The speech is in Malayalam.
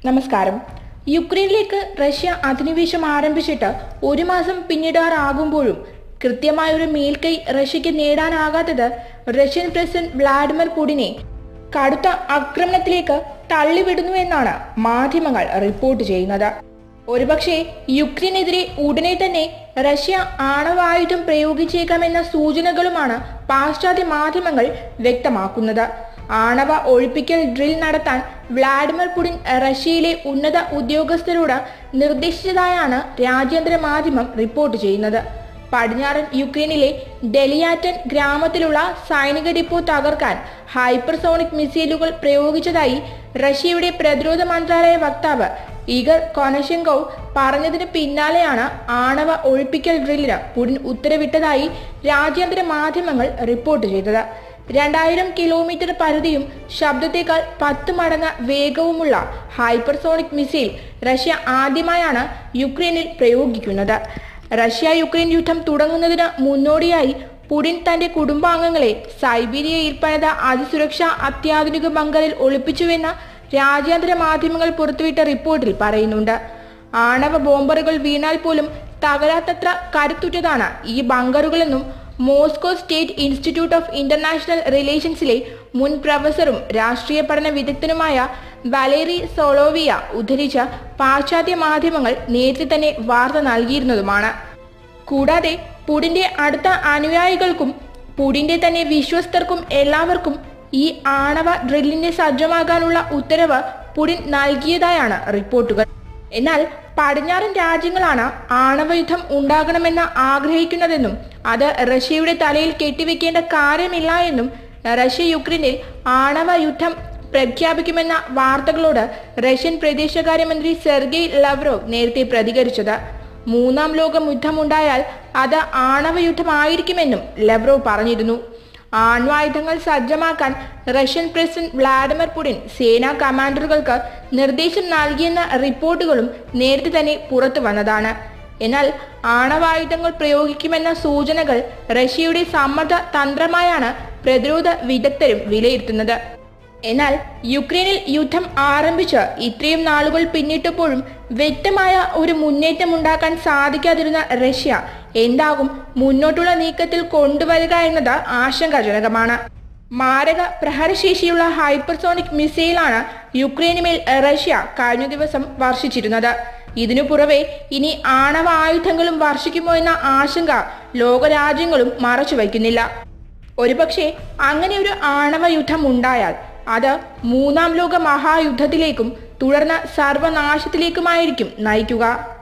നമസ്കാരം യുക്രൈനിലേക്ക് റഷ്യ അധിനിവേശം ആരംഭിച്ചിട്ട് ഒരു മാസം പിന്നിടാറാകുമ്പോഴും കൃത്യമായ ഒരു മേൽക്കൈ റഷ്യക്ക് നേടാനാകാത്തത് റഷ്യൻ പ്രസിഡന്റ് വ്ളാഡിമിർ പുടിനെ കടുത്ത ആക്രമണത്തിലേക്ക് തള്ളിവിടുന്നു എന്നാണ് മാധ്യമങ്ങൾ റിപ്പോർട്ട് ചെയ്യുന്നത് ഒരുപക്ഷെ യുക്രൈനെതിരെ ഉടനെ തന്നെ റഷ്യ ആണവായുധം പ്രയോഗിച്ചേക്കാമെന്ന സൂചനകളുമാണ് പാശ്ചാത്യ മാധ്യമങ്ങൾ വ്യക്തമാക്കുന്നത് ആണവ ഒഴിപ്പിക്കൽ ഡ്രിൽ നടത്താൻ വ്ളാഡിമിർ പുടിൻ റഷ്യയിലെ ഉന്നത ഉദ്യോഗസ്ഥരോട് നിർദ്ദേശിച്ചതായാണ് രാജ്യാന്തര മാധ്യമം റിപ്പോർട്ട് ചെയ്യുന്നത് പടിഞ്ഞാറൻ യുക്രൈനിലെ ഡെലിയാറ്റൻ ഗ്രാമത്തിലുള്ള സൈനിക ഡിപ്പോ തകർക്കാൻ ഹൈപ്പർസോണിക് മിസൈലുകൾ പ്രയോഗിച്ചതായി റഷ്യയുടെ പ്രതിരോധ മന്ത്രാലയ വക്താവ് ഇഗർ കൊനഷെങ്കോവ് പറഞ്ഞതിന് പിന്നാലെയാണ് ആണവ ഒഴിപ്പിക്കൽ ഡ്രില്ലിന് പുടിൻ ഉത്തരവിട്ടതായി രാജ്യാന്തര മാധ്യമങ്ങൾ റിപ്പോർട്ട് ചെയ്തത് രണ്ടായിരം കിലോമീറ്റർ പരിധിയും ശബ്ദത്തേക്കാൾ പത്ത് മടങ്ങ് വേഗവുമുള്ള ഹൈപ്പർസോണിക് മിസൈൽ റഷ്യ ആദ്യമായാണ് യുക്രൈനിൽ പ്രയോഗിക്കുന്നത് റഷ്യ യുക്രൈൻ യുദ്ധം തുടങ്ങുന്നതിന് മുന്നോടിയായി പുടിൻ തന്റെ കുടുംബാംഗങ്ങളെ സൈബീരിയയിൽ പണിത അതിസുരക്ഷാ അത്യാധുനിക ബങ്കറിൽ ഒളിപ്പിച്ചുവെന്ന് രാജ്യാന്തര മാധ്യമങ്ങൾ പുറത്തുവിട്ട റിപ്പോർട്ടിൽ പറയുന്നുണ്ട് ആണവ ബോംബറുകൾ വീണാൽ പോലും തകരാത്തത്ര കരുത്തുറ്റതാണ് ഈ ബങ്കറുകളെന്നും Moscow state institute of international റിലേഷൻസിലെ മുൻ പ്രൊഫസറും രാഷ്ട്രീയ പഠന വിദഗ്ധനുമായ വലേറി സോളോവിയ ഉദ്ധരിച്ച പാശ്ചാത്യ മാധ്യമങ്ങൾ നേരത്തെ തന്നെ വാർത്ത നൽകിയിരുന്നതുമാണ് കൂടാതെ പുടിന്റെ അടുത്ത അനുയായികൾക്കും പുടിന്റെ തന്നെ വിശ്വസ്തർക്കും എല്ലാവർക്കും ഈ ആണവ ഡ്രില്ലിനെ സജ്ജമാകാനുള്ള ഉത്തരവ് പുടിൻ നൽകിയതായാണ് റിപ്പോർട്ടുകൾ എന്നാൽ പടിഞ്ഞാറൻ രാജ്യങ്ങളാണ് ആണവയുദ്ധം ഉണ്ടാകണമെന്ന് ആഗ്രഹിക്കുന്നതെന്നും അത് റഷ്യയുടെ തലയിൽ കെട്ടിവെക്കേണ്ട കാര്യമില്ല എന്നും റഷ്യ യുക്രൈനിൽ ആണവ യുദ്ധം പ്രഖ്യാപിക്കുമെന്ന വാർത്തകളോട് റഷ്യൻ പ്രദേശകാര്യമന്ത്രി സെർഗെയ് ലവ്റോവ് നേരത്തെ പ്രതികരിച്ചത് മൂന്നാം ലോകം യുദ്ധമുണ്ടായാൽ അത് ആണവ യുദ്ധമായിരിക്കുമെന്നും ലവ്റോവ് പറഞ്ഞിരുന്നു ആൺവായുധങ്ങൾ സജ്ജമാക്കാൻ റഷ്യൻ പ്രസിഡന്റ് വ്ളാഡിമിർ പുടിൻ സേനാ കമാൻഡറുകൾക്ക് നിർദ്ദേശം നൽകിയെന്ന റിപ്പോർട്ടുകളും നേരത്തെ തന്നെ പുറത്തു വന്നതാണ് എന്നാൽ ആണവായുധങ്ങൾ പ്രയോഗിക്കുമെന്ന സൂചനകൾ റഷ്യയുടെ സമ്മർദ്ദ തന്ത്രമായാണ് പ്രതിരോധ വിദഗ്ധരും വിലയിരുത്തുന്നത് എന്നാൽ യുക്രൈനിൽ യുദ്ധം ആരംഭിച്ച് ഇത്രയും നാളുകൾ പിന്നിട്ടപ്പോഴും വ്യക്തമായ ഒരു മുന്നേറ്റം ഉണ്ടാക്കാൻ സാധിക്കാതിരുന്ന റഷ്യ എന്താകും മുന്നോട്ടുള്ള നീക്കത്തിൽ കൊണ്ടുവരിക എന്നത് ആശങ്കാജനകമാണ് മാരക പ്രഹരശേഷിയുള്ള ഹൈപ്പർസോണിക് മിസൈലാണ് യുക്രൈനുമേൽ റഷ്യ കഴിഞ്ഞ ദിവസം വർഷിച്ചിരുന്നത് ഇതിനു പുറമെ ഇനി ആണവ ആയുധങ്ങളും വർഷിക്കുമോ എന്ന ആശങ്ക ലോകരാജ്യങ്ങളും മറച്ചുവയ്ക്കുന്നില്ല ഒരുപക്ഷെ അങ്ങനെ ഒരു ആണവ യുദ്ധം ഉണ്ടായാൽ അത് മൂന്നാം ലോക മഹായുദ്ധത്തിലേക്കും തുടർന്ന് സർവനാശത്തിലേക്കുമായിരിക്കും നയിക്കുക